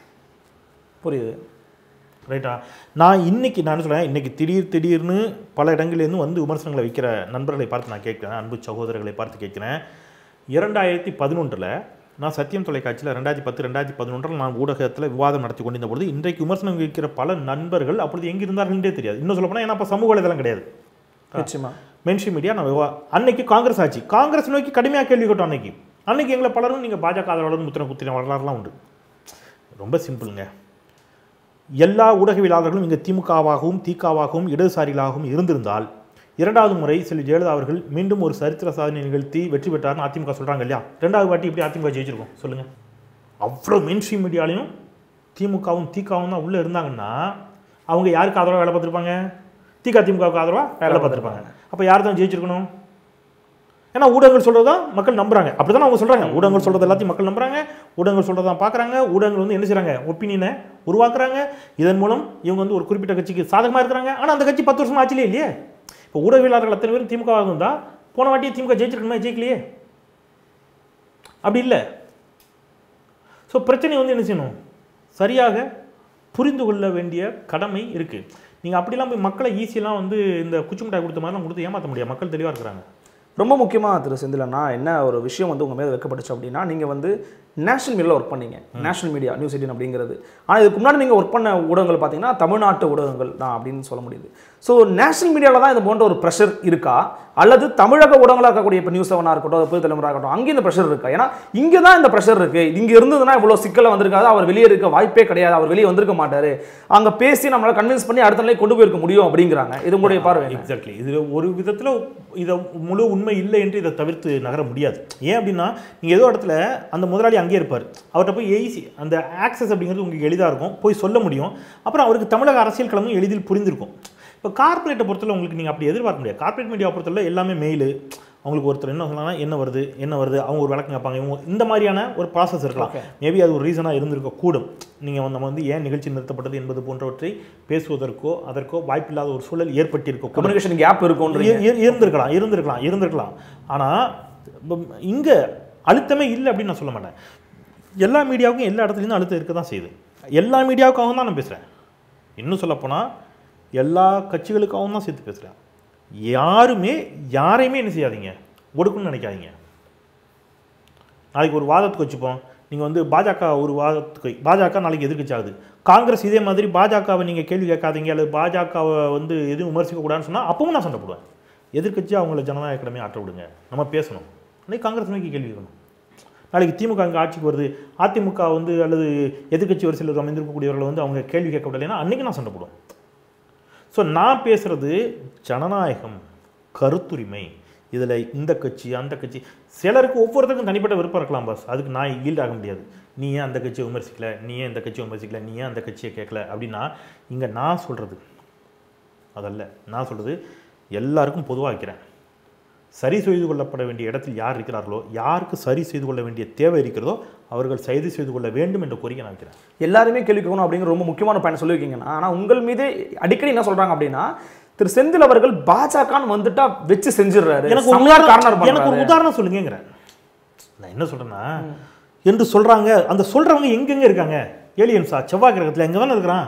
புரியுது ரைட்டா நான் இன்னைக்கு நான் என்ன சொல்றேன் இன்னைக்கு திடீர் திடீர்னு பல இடங்கள்லேருந்து வந்து விமர்சனங்களை வைக்கிற நண்பர்களை பார்த்து நான் கேட்குறேன் அன்பு சகோதரர்களை பார்த்து கேட்குறேன் இரண்டாயிரத்தி பதினொன்றில் நான் சத்தியம் தொலைக்காட்சியில் ரெண்டாயிரத்தி பத்து ரெண்டாயிரத்தி பதினொன்றில் நான் ஊடகத்தில் விவாதம் நடத்தி கொண்டிருந்த பொழுது இன்றைக்கு விமர்சனம் வைக்கிற பல நண்பர்கள் அப்பொழுது எங்கே இருந்தார்கள்ன்றே தெரியாது இன்னும் சொல்ல போனால் ஏன்னா அப்போ சமூக வலைதளம் கிடையாது நிச்சயமா மென்ஷன் மீடியா நான் விவா அன்னைக்கு காங்கிரஸ் ஆட்சி காங்கிரஸ் நோக்கி கடுமையாக கேள்வி கேட்டோம் அன்னைக்கு அன்னைக்கு எங்களை பலரும் நீங்கள் பாஜக ஆதரவாளர் முத்திர குத்தின வரலாறுலாம் உண்டு ரொம்ப சிம்பிளுங்க எல்லா ஊடகவியலாளர்களும் இங்கே திமுகவாகவும் திகாவாகவும் இடதுசாரிகளாகவும் இருந்திருந்தால் இரண்டாவது முறை செல்வி ஜெயலலிதா அவர்கள் மீண்டும் ஒரு சரித்திர சாதனை நிகழ்த்தி வெற்றி பெற்றார்னு அதிமுக சொல்கிறாங்க இல்லையா ரெண்டாவது வாட்டி இப்படி அதிமுக ஜெயிச்சிருக்கோம் சொல்லுங்கள் அவ்வளோ மெயின் ஸ்ட்ரீம் மீடியாலையும் திமுகவும் திகாவும் தான் உள்ளே இருந்தாங்கன்னா அவங்க யாருக்கு ஆதரவாக வேலை பார்த்துருப்பாங்க திக திமுகவுக்கு ஆதரவாக வேலை பார்த்துருப்பாங்க அப்போ யார் தான் ஜெயிச்சிருக்கணும் ஏன்னா ஊடகங்கள் சொல்கிறது தான் மக்கள் நம்புறாங்க அப்படி அவங்க சொல்கிறாங்க ஊடகங்கள் சொல்கிறது எல்லாத்தையும் மக்கள் நம்புறாங்க ஊடகங்கள் சொல்கிறத தான் பார்க்குறாங்க ஊடகங்கள் வந்து என்ன செய்கிறாங்க ஒப்பீனியனை உருவாக்குறாங்க இதன் மூலம் இவங்க வந்து ஒரு குறிப்பிட்ட கட்சிக்கு சாதகமாக இருக்கிறாங்க ஆனால் அந்த கட்சி பத்து வருஷமா ஆச்சுலே இல்லையே இப்போ ஊடகவியலாளர்கள் அத்தனை பேரும் திமுக இருந்தால் போன வாட்டியே திமுக ஜெயிச்சிருக்கணுமே ஜெயிக்கலையே அப்படி இல்லை ஸோ பிரச்சனை வந்து என்ன செய்யணும் சரியாக புரிந்து கொள்ள வேண்டிய கடமை இருக்குது நீங்கள் அப்படிலாம் போய் மக்களை ஈஸியெல்லாம் வந்து இந்த குச்சி மிட்டாய் கொடுத்த மாதிரிலாம் கொடுத்து ஏமாற்ற முடியாது மக்கள் தெளிவாக இருக்கிறாங்க ரொம்ப முக்கியமாக திரு செந்திலண்ணா என்ன ஒரு விஷயம் வந்து உங்கள் மேலே வைக்கப்பட்டுச்சு அப்படின்னா நீங்கள் வந்து நேஷனல் மீடியாவில் ஒர்க் பண்ணீங்க நேஷனல் மீடியா நியூஸ் எயிட்டின் அப்படிங்கிறது ஆனால் இதுக்கு முன்னாடி நீங்கள் ஒர்க் பண்ண ஊடகங்கள் பார்த்தீங்கன்னா தமிழ்நாட்டு ஊடகங்கள் தான் அப்படின்னு சொல்ல முடியுது ஸோ நேஷனல் மீடியாவில் தான் இது போன்ற ஒரு ப்ரெஷர் இருக்கா அல்லது தமிழக ஊடகங்களாக இருக்கக்கூடிய இப்போ நியூஸ் செவனாக இருக்கட்டும் புது தலைமுறை இருக்கட்டும் அங்கே இந்த ப்ரெஷர் இருக்கா ஏன்னா இங்கே தான் இந்த ப்ரெஷர் இருக்குது இங்கே இருந்ததுன்னா இவ்வளோ சிக்கலை வந்திருக்காது அவர் வெளியே இருக்க வாய்ப்பே கிடையாது அவர் வெளியே வந்திருக்க மாட்டார் அங்கே பேசி நம்மளால் கன்வின்ஸ் பண்ணி அடுத்த நிலை கொண்டு போயிருக்க முடியும் அப்படிங்கிறாங்க இது உங்களுடைய பார்வை என்ன? எக்ஸாக்ட்லி இது ஒரு விதத்தில் இதை முழு உண்மை இல்லை என்று இதை தவிர்த்து நகர முடியாது ஏன் அப்படின்னா நீங்கள் ஏதோ இடத்துல அந்த முதலாளி அங்கேயே இருப்பார் அவர்கிட்ட போய் ஈஸி அந்த ஆக்சஸ் அப்படிங்கிறது உங்களுக்கு எளிதாக இருக்கும் போய் சொல்ல முடியும் அப்புறம் அவருக்கு தமிழக அரசியல் களமும் எளிதில் புரிந்திருக்கும் இப்போ கார்ப்பரேட்டை பொறுத்தவரை உங்களுக்கு நீங்கள் அப்படி எதிர்பார்க்க முடியாது கார்ப்பரேட் மீடியா பொறுத்தவரை எல்லாமே மெயில் அவங்களுக்கு ஒருத்தர் என்ன சொல்லலாம் என்ன வருது என்ன வருது அவங்க ஒரு விளக்கம் கேட்பாங்க இவங்க இந்த மாதிரியான ஒரு ப்ராசஸ் இருக்கலாம் மேபி அது ஒரு ரீசனாக இருந்திருக்க கூடும் நீங்கள் நம்ம வந்து ஏன் நிகழ்ச்சி நிறுத்தப்பட்டது என்பது போன்றவற்றை பேசுவதற்கோ அதற்கோ வாய்ப்பில்லாத ஒரு சூழல் ஏற்பட்டிருக்க கூடும். கம்யூனிகேஷன் கேப் இருக்கும்ன்றீங்க இரு- இரு- இருந்திருக்கலாம் இருந்திருக்கலாம் இருந்திருக்கலாம் ஆனால் இங்கே அழுத்தமே இல்லை அப்படின்னு நான் சொல்ல மாட்டேன் எல்லா மீடியாவுக்கும் எல்லா இடத்துலையும் அழுத்தம் இருக்க தான் செய்யுது எல்லா மீடியாவுக்காகவும் தான் நான் பேசுகிறேன் இன்னும் சொல்லப்போனால் எல்லா கட்சிகளுக்காகவும் தான் சேர்த்து பேசுகிறேன் யாருமே யாரையுமே என்ன செய்யாதீங்க ஒடுக்கணும்னு நினைக்காதீங்க நாளைக்கு ஒரு வாதத்துக்கு வச்சுப்போம் நீங்கள் வந்து பாஜக ஒரு வாதத்துக்கு பாஜக நாளைக்கு எதிர்க்கட்சி ஆகுது காங்கிரஸ் இதே மாதிரி பாஜகவை நீங்கள் கேள்வி கேட்காதீங்க அல்லது பாஜகவை வந்து எதுவும் விமர்சிக்கக்கூடாதுன்னு சொன்னால் அப்பவும் நான் சண்டை போடுவேன் எதிர்க்கட்சி அவங்கள ஜனநாயக கடமையை ஆற்ற விடுங்க நம்ம பேசணும் அன்னைக்கு காங்கிரஸ் நோக்கி கேள்வி கேட்கணும் நாளைக்கு திமுக அங்கே ஆட்சிக்கு வருது அதிமுக வந்து அல்லது எதிர்க்கட்சி வரிசையில் அமைந்திருக்கக்கூடியவர்கள் வந்து அவங்க கேள்வி கேட்க விடலைன்னா அன்றைக்கி நான் சண்டை போடுவேன் ஸோ நான் பேசுகிறது ஜனநாயகம் கருத்துரிமை இதில் இந்த கட்சி அந்த கட்சி சிலருக்கு ஒவ்வொருத்தருக்கும் தனிப்பட்ட விருப்பம் இருக்கலாம் பாஸ் அதுக்கு நான் ஈல்ட் ஆக முடியாது நீ ஏன் அந்த கட்சியை விமர்சிக்கல நீ ஏன் இந்த கட்சியை விமர்சிக்கல நீ ஏன் அந்த கட்சியை கேட்கல அப்படின்னா இங்கே நான் சொல்கிறது அதல்ல நான் சொல்கிறது எல்லாருக்கும் பொதுவாக வைக்கிறேன் சரி செய்து கொள்ளப்பட வேண்டிய இடத்தில் யார் இருக்கிறார்களோ யாருக்கு சரி செய்து கொள்ள வேண்டிய தேவை இருக்கிறதோ அவர்கள் சரி செய்து கொள்ள வேண்டும் என்ற கோரிக்கை நான் வைக்கிறேன் எல்லாருமே கேள்வி கேட்கணும் அப்படிங்கிற ரொம்ப முக்கியமான பயன் சொல்லியிருக்கீங்கன்னா ஆனால் உங்கள் மீதே அடிக்கடி என்ன சொல்றாங்க அப்படின்னா திரு செந்தில் அவர்கள் பாஜகன்னு வந்துட்டா வச்சு செஞ்சிடுறாரு எனக்கு ஒரு சமயார் உதாரணம் கார்னர் எனக்கு ஒரு பண்றாரு உதாரணம் சொல்லுங்கிறேன் நான் என்ன சொல்றேன்னா என்று சொல்றாங்க அந்த சொல்றவங்க எங்கெங்க இருக்காங்க ஏலியன்ஸா செவ்வாய் கிரகத்தில் எங்க தானே இருக்கிறான்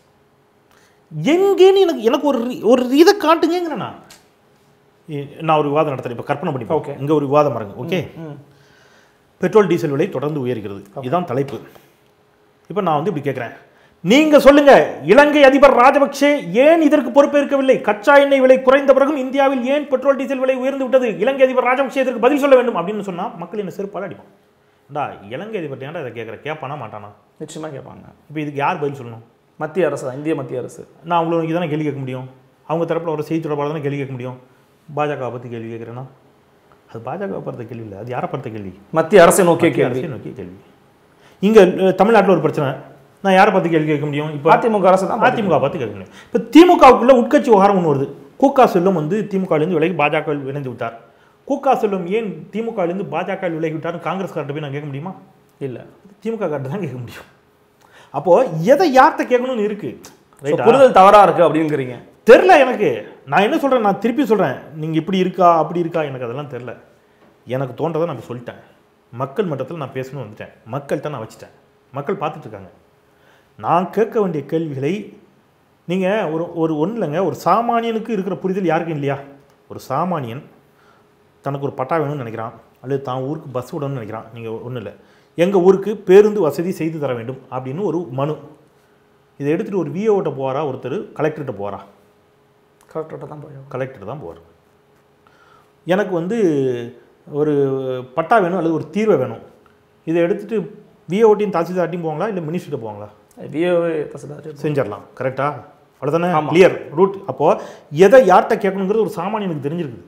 எங்கேன்னு எனக்கு எனக்கு ஒரு ரி- ஒரு இதை காட்டுங்கிறேன் நான் இ- நான் ஒரு விவாதம் நடத்துறேன் இப்போ கற்பனை பண்ணி Okay. இங்க ஒரு விவாதம் பாருங்க ஓகே பெட்ரோல் டீசல் விலை தொடர்ந்து உயர்கிறது இதுதான் தலைப்பு இப்போ நான் வந்து இப்படி கேட்குறேன் நீங்க சொல்லுங்க இலங்கை அதிபர் ராஜபக்சே ஏன் இதற்கு பொறுப்பேற்கவில்லை கச்சா எண்ணெய் விலை குறைந்த பிறகும் இந்தியாவில் ஏன் பெட்ரோல் டீசல் விலை உயர்ந்து விட்டது இலங்கை அதிபர் ராஜபக்சே இதற்கு பதில் சொல்ல வேண்டும் அப்படின்னு சொன்னா மக்கள் என்ன செருப்பால் அடிப்பான் டா இலங்கை அதிபர் ஏன்டா இதை கேட்குற கேட்பானா மாட்டானா நிச்சயமா கேட்பாங்க இப்போ இதுக்கு யார் பதில் சொல்லணும் மத்திய அரசு தான், இந்திய மத்திய அரசு நான் அவங்களுக்கு தானே கேள்வி கேட்க முடியும் அவங்க தரப்புல ஒரு செய்தி தொடர்பாளர் தானே கேள்வி கேட்க முடியும் பாஜகவை பற்றி கேள்வி கேட்குறேன்னா அது பாஜகவை பார்த்த கேள்வி இல்லை அது யாரை பார்த்த கேள்வி மத்திய அரசை நோக்கிய மத்திய கேள்வி அரசை நோக்கிய கேள்வி இங்கே தமிழ்நாட்டில் ஒரு பிரச்சனை நான் யாரை பார்த்து கேள்வி கேட்க முடியும் இப்போ அதிமுக அரசு தான் அதிமுக பார்த்து கேட்க முடியும் இப்போ திமுகவுக்குள்ள உட்கட்சி விவகாரம் ஒன்று வருது கூக்கா செல்வம் வந்து திமுகவிலிருந்து விலகி பாஜக இணைந்து விட்டார் கூக்கா செல்வம் ஏன் திமுகவிலிருந்து பாஜக விலகி விட்டார்னு காங்கிரஸ்கார்ட்ட போய் நான் கேட்க முடியுமா இல்ல திமுக கார்ட்ட தான் கேட்க முடியும் அப்போ எதை யார்கிட்ட கேட்கணும்னு இருக்கு So, ரைட்டா புரிதல் தவறா இருக்கு அப்படிங்கிறீங்க தெரில எனக்கு நான் என்ன சொல்கிறேன் நான் திருப்பி சொல்கிறேன் நீங்கள் இப்படி இருக்கா அப்படி இருக்கா எனக்கு அதெல்லாம் தெரில எனக்கு தோன்றதை நான் இப்ப சொல்லிட்டேன் மக்கள் மட்டத்தில் நான் பேசணும்னு வந்துட்டேன் மக்கள்கிட்ட நான் வச்சுட்டேன் மக்கள் பார்த்துட்டு இருக்காங்க நான் கேட்க வேண்டிய கேள்விகளை நீங்கள் ஒரு ஒரு ஒன்றும் இல்லைங்க ஒரு சாமானியனுக்கு இருக்கிற புரிதல் யாருக்கும் இல்லையா ஒரு சாமானியன் தனக்கு ஒரு பட்டா வேணும்னு நினைக்கிறான் அல்லது தான் ஊருக்கு பஸ் விடணும்னு நினைக்கிறான் நீங்கள் ஒன்றும் இல்லை எங்கள் ஊருக்கு பேருந்து வசதி செய்து தர வேண்டும் அப்படின்னு ஒரு மனு இதை எடுத்துகிட்டு ஒரு விஓட்ட போகிறா ஒருத்தர் கலெக்டர்கிட்ட போகிறா கரெக்டாக தான் போய் கலெக்டர் தான் போவார் எனக்கு வந்து ஒரு பட்டா வேணும் அல்லது ஒரு தீர்வை வேணும் இதை எடுத்துகிட்டு விஓட்டியும் தாசில்தார்ட்டையும் போவாங்களா இல்லை மினிஸ்டர்கிட்ட போவாங்களா விஏஓவே தசதாச்சு செஞ்சிடலாம் கரெக்டா அவ்வளோதானே கிளியர் ரூட் அப்போது எதை யார்கிட்ட கேட்கணுங்கிறது ஒரு சாமானியனுக்கு தெரிஞ்சிருக்குது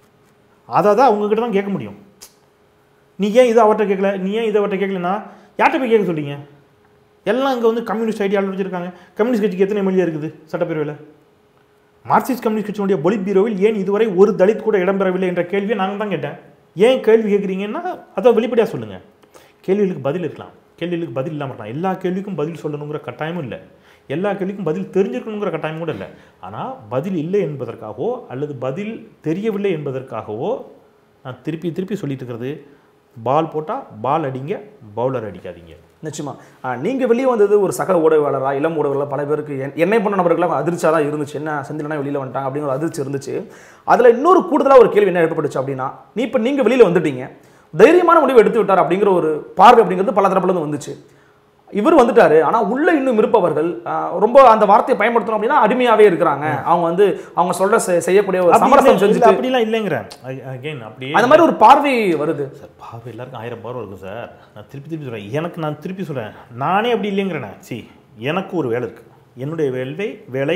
அதை தான் அவங்கக்கிட்ட தான் கேட்க முடியும் நீ ஏன் இதை அவர்கிட்ட கேட்கல நீ ஏன் இதை அவர்கிட்ட கேட்கலன்னா யார்கிட்ட போய் கேட்க சொல்றீங்க எல்லாம் இங்கே வந்து கம்யூனிஸ்ட் ஐடியாவில் வச்சிருக்காங்க கம்யூனிஸ்ட் கட்சிக்கு எத்தனை எம்எல்ஏ இருக்குது சட்டப்பேரவையில் மார்க்சிஸ்ட் கம்யூனிஸ்ட் கட்சியினுடைய பொலிட் பீரோவில் ஏன் இதுவரை ஒரு தலித் கூட இடம்பெறவில்லை என்ற கேள்வியை நாங்கள் தான் கேட்டேன் ஏன் கேள்வி கேட்குறீங்கன்னா அதை வெளிப்படையாக சொல்லுங்கள் கேள்விகளுக்கு பதில் இருக்கலாம் கேள்விகளுக்கு பதில் இல்லாமல் இருக்கலாம் எல்லா கேள்விக்கும் பதில் சொல்லணுங்கிற கட்டாயமும் இல்லை எல்லா கேள்விக்கும் பதில் தெரிஞ்சிருக்கணுங்கிற கட்டாயம் கூட இல்லை ஆனால் பதில் இல்லை என்பதற்காகவோ அல்லது பதில் தெரியவில்லை என்பதற்காகவோ நான் திருப்பி திருப்பி சொல்லிட்டு இருக்கிறது பால் போட்டால் பால் அடிங்க பவுலர் அடிக்காதீங்க நிச்சயமா ஆஹ் நீங்க வெளியே வந்தது ஒரு சக ஊடகவாளரா இளம் ஊடகங்களா பல பேருக்கு என்- என்னை பண்ண நபர்களுக்கு அதிர்ச்சியாக தான் இருந்துச்சு என்ன செந்திலனா வெளியில வந்துட்டாங்க அப்படிங்கிற ஒரு அதிர்ச்சி இருந்துச்சு அதுல இன்னொரு கூடுதலா ஒரு கேள்வி என்ன எழுப்பப்பட்டுச்சு அப்படின்னா நீ இப்ப நீங்க வெளியில வந்துட்டீங்க தைரியமான முடிவு எடுத்து விட்டார் அப்படிங்கிற ஒரு பார்வை அப்படிங்கிறது பல தரப்புல இருந்து வந்துச்சு இவர் வந்துட்டாரு ஆனா உள்ள இன்னும் இருப்பவர்கள் ஆஹ் ரொம்ப அந்த வார்த்தையை பயன்படுத்தணும் அப்படின்னா அடிமையாவே இருக்கிறாங்க அவங்க வந்து அவங்க சொல்ற செ- செய்யக்கூடிய ஒரு அப்படி சமரசம் இல்லை, இல்லை, செஞ்சுட்டு அப்படிலாம் இல்லைங்கிறேன் அகைன் அப்படியே அந்த மாதிரி ஒரு பார்வை வருது சார் பார்வை எல்லாருக்கும் ஆயிரம் பார்வை இருக்கும் சார் நான் திருப்பி திருப்பி சொல்கிறேன் எனக்கு நான் திருப்பி சொல்கிறேன் நானே அப்படி இல்லைங்கிறேன் சி எனக்கு ஒரு வேலை இருக்குது என்னுடைய வேலை வேலை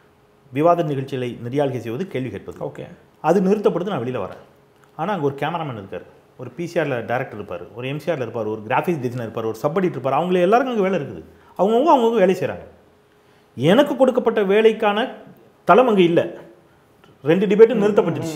விவாத நிகழ்ச்சிகளை நெறியாள்கை செய்வது கேள்வி கேட்பது ஓகே அது நிறுத்தப்படுது நான் வெளியில் வரேன் ஆனால் அங்கே ஒரு கேமராமேன் இருக்கார் ஒரு பிசிஆரில் டேரக்டர் இருப்பார் ஒரு எம்சிஆரில் இருப்பார் ஒரு கிராஃபிக்ஸ் டிசைனர் இருப்பார் ஒரு சப் எடிட்டர் இருப்பார் அவங்கள எல்லாருக்கும் அங்கே வேலை இருக்குது அவங்கவுங்க அவங்கவுங்க வேலை செய்கிறாங்க எனக்கு கொடுக்கப்பட்ட வேலைக்கான தளம் அங்கே இல்லை ரெண்டு டிபேட்டும் நிறுத்தப்பட்டுச்சு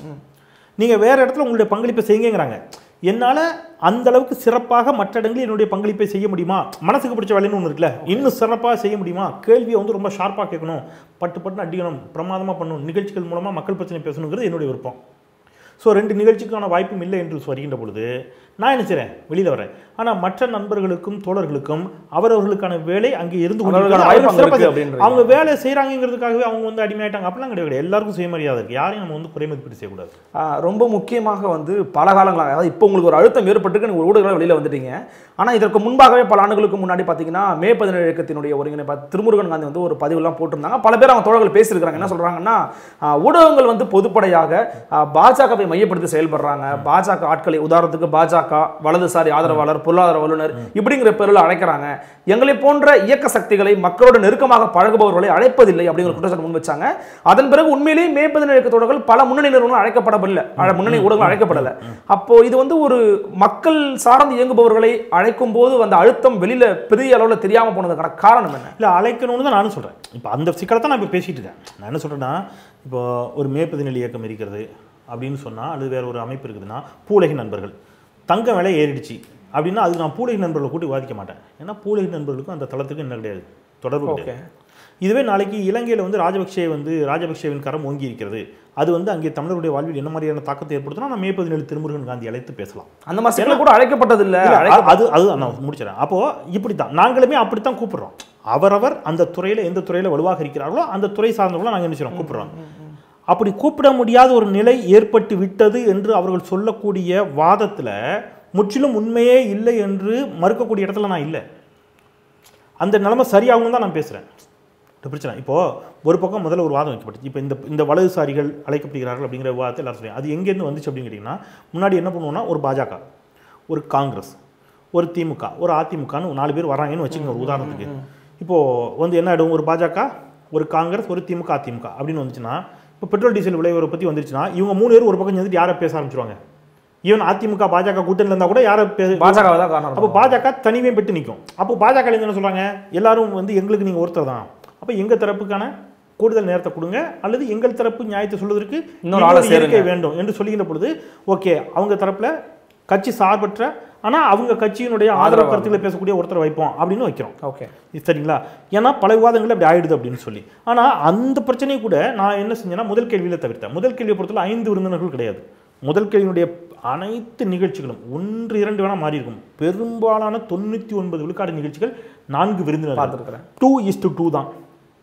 நீங்கள் வேறு இடத்துல உங்களுடைய பங்களிப்பை செய்யுங்கிறாங்க என்னால் அந்த அளவுக்கு சிறப்பாக மற்ற இடங்களில் என்னுடைய பங்களிப்பை செய்ய முடியுமா மனசுக்கு பிடிச்ச வேலைன்னு ஒன்று இருக்குல்ல இன்னும் சிறப்பாக செய்ய முடியுமா கேள்வியை வந்து ரொம்ப ஷார்ப்பாக கேட்கணும் பட்டு பட்டுன்னு அடிக்கணும் பிரமாதமாக பண்ணணும் நிகழ்ச்சிகள் மூலமாக மக்கள் பிரச்சனை பேசணுங்கிறது என்னுடைய விருப்பம் ஸோ ரெண்டு நிகழ்ச்சிக்கான வாய்ப்பும் இல்லை என்று வருகின்ற பொழுது நான் என்ன செய்கிறேன் வெளியில் வரேன் ஆனால் மற்ற நண்பர்களுக்கும் தோழர்களுக்கும் அவரவர்களுக்கான வேலை அங்கே இருந்து அவர்களுக்கான கொண்டிருக்கிறது. வாய்ப்பு அவர்கள் அங்க இருக்கு சிறப்பாக அப்படின்றீங்க. அவங்க வேலை செய்கிறாங்கிறதுக்காகவே அவங்க வந்து அடிமையாயிட்டாங்க அப்படிலாம் கிடையாது எல்லாருக்கும் சுயமரியாதை இருக்குது யாரையும் நம்ம வந்து குறைமதிப்பீடு செய்யக்கூடாது ஆஹ் ரொம்ப முக்கியமாக வந்து பல காலங்களாக அதாவது இப்போ உங்களுக்கு ஒரு அழுத்தம் ஏற்பட்டுக்கு நீங்கள் ஒரு ஊடகங்கள் வெளியில் வந்துட்டீங்க ஆனால் இதற்கு முன்பாகவே பல ஆண்டுகளுக்கு முன்னாடி பார்த்தீங்கன்னா மே பதினேழு இயக்கத்தினுடைய ஒருங்கிணைப்பா திருமுருகன் காந்தி வந்து ஒரு பதிவுலாம் போட்டிருந்தாங்க பல பேர் அவங்க தோழர்கள் பேசியிருக்கிறாங்க என்ன சொல்கிறாங்கன்னா ஊடகங்கள் வந்து பொதுப்படையாக ஆஹ் பாஜகவை மையப்படுத்தி செயல்படுறாங்க பாஜக ஆட்களை உதாரணத்துக்கு பாஜக வலதுசாரி ஆதரவாளர் பொருளாதார வல்லுநர் இப்படிங்கிற பேரில் அழைக்கிறாங்க எங்களை போன்ற இயக்க சக்திகளை மக்களோட நெருக்கமாக பழகுபவர்களை அழைப்பதில்லை அப்படிங்கிற குற்றச்சாட்டு முன் வச்சாங்க அதன் பிறகு உண்மையிலேயே மே பதினேழு இயக்கத்தோடர்கள் பல முன்னணி நிறுவனங்கள் அழைக்கப்படவில்லை அழ- முன்னணி ஊடகங்கள் அழைக்கப்படலை அப்போ இது வந்து ஒரு மக்கள் சார்ந்து இயங்குபவர்களை அழைக்கும் போது அந்த அழுத்தம் வெளியில பெரிய அளவுல தெரியாம போனதுக்கான காரணம் என்ன இல்லை அழைக்கணும்னு தான் நானும் சொல்கிறேன் இப்போ அந்த சிக்கலை தான் நான் இப்போ பேசிகிட்டு இருக்கேன் நான் என்ன சொல்கிறேன்னா இப்போ ஒரு மே பதினேழு இயக்கம் இருக்கிறது அப்படின்னு சொன்னால் அல்லது வேற ஒரு அமைப்பு இருக்குதுன்னா பூலகி நண்பர்கள் தங்க விலை ஏறிடுச்சு அப்படின்னா அதுக்கு நான் பூலகி நண்பர்களை கூட்டி விவாதிக்க மாட்டேன் ஏன்னா பூலகி நண்பர்களுக்கும் அந்த தளத்துக்கு என்ன கிடையாது தொடர்பு ஓகே கிடையாது இதுவே நாளைக்கு இலங்கையில் வந்து ராஜபக்சே வந்து ராஜபக்சேவின் கரம் ஓங்கி இருக்கிறது அது வந்து அங்கே தமிழருடைய வாழ்வில் என்ன மாதிரியான தாக்கத்தை ஏற்படுத்தினா நான் மே பதினேழு திருமுருகன் காந்தி அழைத்து பேசலாம் அந்த மாதிரி சிக்கல் கூட அழைக்கப்பட்டதில்லை இல்ல, அழைக்க- அ- அது அது நான் முடிச்சிடறேன் அப்போ இப்படி தான் நாங்களுமே அப்படித்தான் கூப்பிடுறோம் அவரவர் அந்த துறையில எந்த துறையில வலுவாக இருக்கிறார்களோ அந்த துறை சார்ந்தவங்கள நாங்கள் என்ன செய்றோம் கூப்பிடுறோம் அப்படி கூப்பிட முடியாத ஒரு நிலை ஏற்பட்டு விட்டது என்று அவர்கள் சொல்லக்கூடிய வாதத்துல முற்றிலும் உண்மையே இல்லை என்று மறுக்கக்கூடிய இடத்துல நான் இல்லை அந்த நிலைமை சரியாகும் தான் நான் பேசுறேன் இந்த பிரச்சனை இப்போ ஒரு பக்கம் முதல்ல ஒரு வாதம் வைக்கப்பட்டுச்சு இப்போ இந்த இந்த வலதுசாரிகள் அழைக்கப்படுகிறார்கள் அப்படிங்கிற விவாதத்தை எல்லாரும் சொல்லுவாங்க அது எங்கேருந்து வந்துச்சு அப்படின்னு கேட்டிங்கன்னா முன்னாடி என்ன பண்ணுவோம்னா ஒரு பாஜக ஒரு காங்கிரஸ் ஒரு திமுக ஒரு அதிமுகன்னு நாலு பேர் வராங்கன்னு வச்சுக்கோங்க ஒரு உதாரணத்துக்கு இப்போது வந்து என்ன ஆகிடும் ஒரு பாஜக ஒரு காங்கிரஸ் ஒரு திமுக அதிமுக அப்படின்னு வந்துச்சுன்னா இப்போ பெட்ரோல் டீசல் விலை உயர்வை பற்றி வந்துருச்சுன்னா இவங்க மூணு பேர் ஒரு பக்கம் சேர்ந்துட்டு யாரை பேச ஆரம்பிச்சிருவாங்க ஈவன் அதிமுக பாஜக கூட்டணியில் இருந்தால் கூட யாரை பே பாஜக தான் காரணம் அப்போ பாஜக தனிமே பெற்று நிற்கும் அப்போ பாஜக என்ன சொல்றாங்க எல்லாரும் வந்து எங்களுக்கு நீங்கள் ஒருத்தர் தான் அப்போ எங்கள் தரப்புக்கான கூடுதல் நேரத்தை கொடுங்க அல்லது எங்கள் தரப்பு நியாயத்தை சொல்வதற்கு இன்னொரு ஆளை இன்னொரு இருக்கை சேருங்க. வேண்டும் என்று சொல்லுகின்ற பொழுது ஓகே அவங்க தரப்புல கட்சி சார்பற்ற ஆனா அவங்க கட்சியினுடைய ஆதரவு ஆதரவாளர். கருத்துக்களை பேசக்கூடிய ஒருத்தரை வைப்போம் அப்படின்னு வைக்கிறோம் ஓகே இது சரிங்களா ஏன்னா பல விவாதங்கள் அப்படி ஆயிடுது அப்படின்னு சொல்லி ஆனா அந்த பிரச்சனையை கூட நான் என்ன செஞ்சேன்னா முதல் கேள்வியில தவிர்த்தேன் முதல் கேள்வியை பொறுத்தவரை ஐந்து விருந்தினர்கள் கிடையாது முதல் கேள்வியினுடைய அனைத்து நிகழ்ச்சிகளும் ஒன்று இரண்டு வேணா மாறி இருக்கும் பெரும்பாலான தொண்ணூற்றி ஒன்பது விழுக்காடு நிகழ்ச்சிகள் நான்கு விருந்தினர்கள் பார்த்துருக்குறேன் டூ இஸ் டு டூ தான்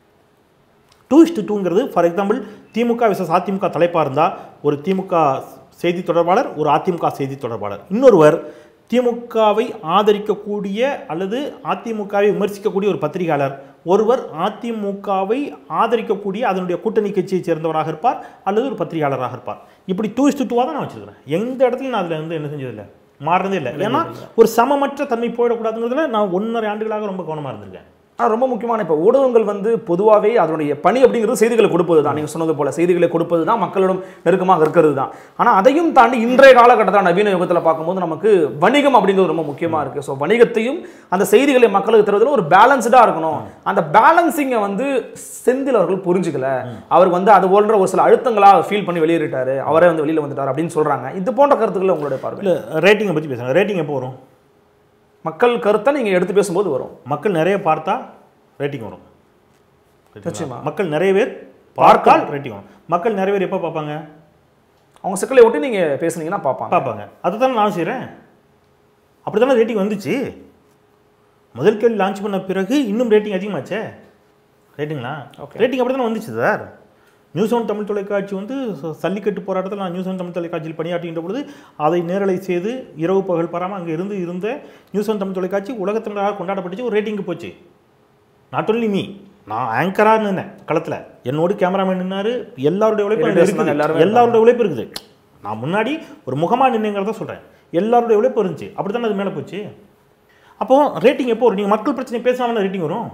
டூ இஸ் டு டூங்கிறது for example DMK versus AIADMK தலைப்பாக இருந்தால் ஒரு திமுக செய்தி தொடர்பாளர் ஒரு அதிமுக செய்தி தொடர்பாளர் இன்னொருவர் திமுகவை ஆதரிக்கக்கூடிய அல்லது அதிமுகவை விமர்சிக்கக்கூடிய ஒரு பத்திரிகையாளர் ஒருவர் அதிமுகவை ஆதரிக்கக்கூடிய அதனுடைய கூட்டணி கட்சியைச் சேர்ந்தவராக இருப்பார் அல்லது ஒரு பத்திரிகையாளராக இருப்பார் இப்படி டூ இஸ் டு டூவாக தான் நான் வச்சிருக்கிறேன் எந்த இடத்துலையும் நான் அதில் வந்து என்ன செஞ்சதில்லை மாறுறதே இல்லை ஏன்னா ஒரு சமமற்ற தன்மை போயிடக்கூடாதுங்கிறதுல நான் ஒன்றரை ஆண்டுகளாக ரொம்ப கவனமாக இருந்திருக்கேன் ஆனா ரொம்ப முக்கியமான இப்போ ஊடகங்கள் வந்து பொதுவாகவே அதனுடைய பணி அப்படிங்கிறது செய்திகளை கொடுப்பது தான் நீங்கள் சொன்னது போல செய்திகளை கொடுப்பது தான் மக்களிடம் நெருக்கமாக இருக்கிறது தான் ஆனால் அதையும் தாண்டி இன்றைய காலகட்டத்தில் நவீன யுகத்தில் பார்க்கும்போது நமக்கு வணிகம் அப்படிங்கிறது ரொம்ப முக்கியமாக இருக்குது ஸோ வணிகத்தையும் அந்த செய்திகளை மக்களுக்கு தருவதில் ஒரு பேலன்ஸ்டாக இருக்கணும் அந்த பேலன்சிங்கை வந்து செந்தில் அவர்கள் புரிஞ்சுக்கல அவர் வந்து அது போன்ற ஒரு சில அழுத்தங்களாக ஃபீல் பண்ணி வெளியேறிட்டாரு அவரே வந்து வெளியில் வந்துட்டார் அப்படின்னு சொல்கிறாங்க இது போன்ற கருத்துக்களை உங்களுடைய பார்வை இல்லை ரேட்டிங்கை பற்றி பேசுகிறாங்க ரேட்டிங் எப்போ வரும் மக்கள் கருத்தை நீங்கள் எடுத்து பேசும்போது வரும் மக்கள் நிறைய பார்த்தா ரேட்டிங் வரும் சரிங்களா? நிச்சயமா. மக்கள் நிறைய பேர் பார்த்தால் ரேட்டிங் வரும் மக்கள் நிறைய பேர் எப்போ பார்ப்பாங்க அவங்க சிக்கலை ஒட்டி நீங்கள் பேசுனீங்கன்னா பார்ப்பாங்க பார்ப்பாங்க அதை தானே நான் செய்கிறேன் அப்படி தானே ரேட்டிங் வந்துச்சு முதல் கேள்வி லான்ச் பண்ண பிறகு இன்னும் ரேட்டிங் அதிகமாச்சே ரேட்டிங்களா Okay. ரேட்டிங் அப்படி தானே வந்துச்சு சார் நியூஸ் ஒன் தமிழ் தொலைக்காட்சி வந்து ச- சல்லிக்கட்டு போராட்டத்தில் நான் நியூஸ் ஒன் தமிழ் தொலைக்காட்சியில் பணியாற்றுகின்ற பொழுது அதை நேரலை செய்து இரவு பகல் பாராமல் அங்கே இருந்து இருந்த நியூஸ் ஒன் தமிழ் தொலைக்காட்சி உலகத்தினராக கொண்டாடப்பட்டுச்சு ஒரு ரேட்டிங்கு போச்சு நாட் ஒன்லி மீ நான் ஆங்கராக நின்னேன் களத்தில் என்னோடு கேமராமேன் நின்னாரு எல்லாருடைய உழைப்பு அதுல Editors இருக்குது எல்லாருமே எல்லாருடைய உழைப்பு இருக்குது நான் முன்னாடி ஒரு முகமாக நின்னுங்கிறத சொல்கிறேன் எல்லாருடைய உழைப்பு இருந்துச்சு அப்படி தானே அது மேலே போச்சு அப்போ ரேட்டிங் எப்போ வரும் நீங்கள் மக்கள் பிரச்சனை பேசாமல் ரேட்டிங் வரும்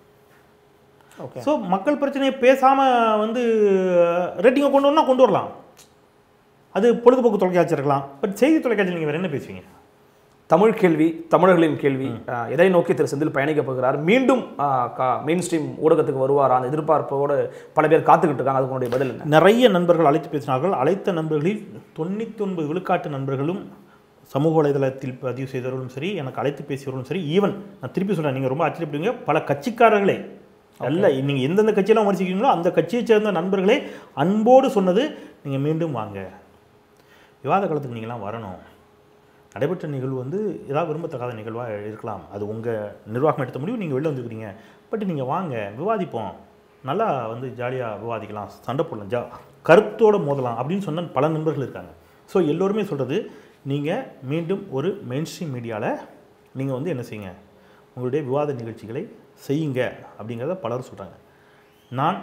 ஓகே ஸோ மக்கள் பிரச்சனையை பேசாமல் வந்து ரேட்டிங்கை கொண்டு வரலாம் கொண்டு வரலாம் அது பொழுதுபோக்கு தொலைக்காட்சி இருக்கலாம் பட் செய்தி தொலைக்காட்சி நீங்கள் வேறு என்ன பேசுவீங்க தமிழ் கேள்வி தமிழர்களின் கேள்வி அஹ், எதை நோக்கி திரு செந்தில் பயணிக்கப் போகிறார் மீண்டும் மெயின் ஸ்ட்ரீம் ஊடகத்துக்கு வருவார் அந்த எதிர்பார்ப்போடு பல பேர் காத்துக்கிட்டு இருக்காங்க அதுக்கு உங்களுடைய பதில் என்ன நிறைய நண்பர்கள் அழைத்து பேசினார்கள் அழைத்த நண்பர்களில் தொண்ணூற்றி ஒன்பது விழுக்காட்டு நண்பர்களும் சமூக வலைதளத்தில் பதிவு செய்தவர்களும் சரி எனக்கு அழைத்து பேசியவர்களும் சரி ஈவன் நான் திருப்பி சொல்கிறேன் நீங்கள் ரொம்ப ஆச்சரியப்படுவீங்க பல கட்சிக்காரர்களே அல்ல நீங்கள் எந்தெந்த கட்சியெல்லாம் விமர்சிக்கிறீங்களோ அந்த கட்சியைச் சேர்ந்த நண்பர்களே அன்போடு சொன்னது நீங்கள் மீண்டும் வாங்க விவாத காலத்துக்கு நீங்களாம் வரணும் நடைபெற்ற நிகழ்வு வந்து ஏதாவது விரும்பத்தகாத நிகழ்வாக இருக்கலாம் அது உங்கள் நிர்வாகம் எடுத்த முடிவு நீங்கள் வெளில வந்துருக்கிறீங்க பட் நீங்கள் வாங்க விவாதிப்போம் நல்லா வந்து ஜாலியாக விவாதிக்கலாம் சண்டை போடலாம் ஜா கருத்தோடு மோதலாம் அப்படின்னு சொன்ன பல நண்பர்கள் இருக்காங்க ஸோ எல்லோருமே சொல்கிறது நீங்கள் மீண்டும் ஒரு மெயின் ஸ்ட்ரீம் மீடியாவில் நீங்கள் வந்து என்ன செய்யுங்க உங்களுடைய விவாத நிகழ்ச்சிகளை செய்யுங்க அப்படிங்கிறத பலரும் சொல்கிறாங்க நான்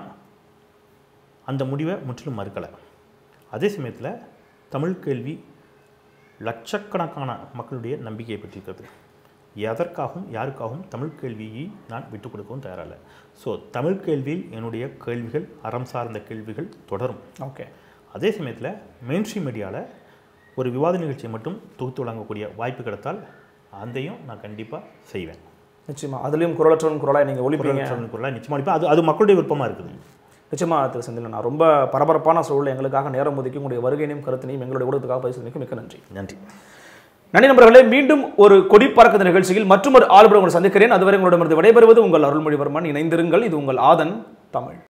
அந்த முடிவை முற்றிலும் மறுக்கலை அதே சமயத்தில் தமிழ் கேள்வி லட்சக்கணக்கான மக்களுடைய நம்பிக்கையை பெற்றிருக்கிறது எதற்காகவும் யாருக்காகவும் தமிழ் கேள்வியை நான் விட்டுக் கொடுக்கவும் தயாரில்லை ஸோ தமிழ் கேள்வியில் என்னுடைய கேள்விகள் அறம் சார்ந்த கேள்விகள் தொடரும் ஓகே அதே சமயத்தில் மெயின் ஸ்ட்ரீம் மீடியாவில் ஒரு விவாத நிகழ்ச்சியை மட்டும் தொகுத்து வழங்கக்கூடிய வாய்ப்பு கிடைத்தால் அதையும் நான் கண்டிப்பாக செய்வேன் நிச்சயமா அதுலயும் குரலற்றவன் குரலாய் நீங்க ஒழிப்பீங்க குரலாக நிச்சயமாக அளிப்பேன். அது அது மக்களுடைய விருப்பமாக இருக்குது நிச்சயமா திரு செந்தில் நான் ரொம்ப பரபரப்பான சூழல் எங்களுக்காக நேரம் ஒதுக்கி உங்களுடைய வருகையினையும் கருத்தினையும் எங்களுடைய ஊடகத்துக்காக பதிவு செய்தமைக்கு மிக்க நன்றி நன்றி நன்றி நண்பர்களே மீண்டும் ஒரு கொடி பறக்குது நிகழ்ச்சியில் மற்றொரு ஆளுடன் உங்களை சந்திக்கிறேன் அதுவரை உங்களிடமிருந்து விடைபெறுவது உங்கள் அருள்மொழிவர்மன் இணைந்திருங்கள் இது உங்கள் ஆதன் தமிழ்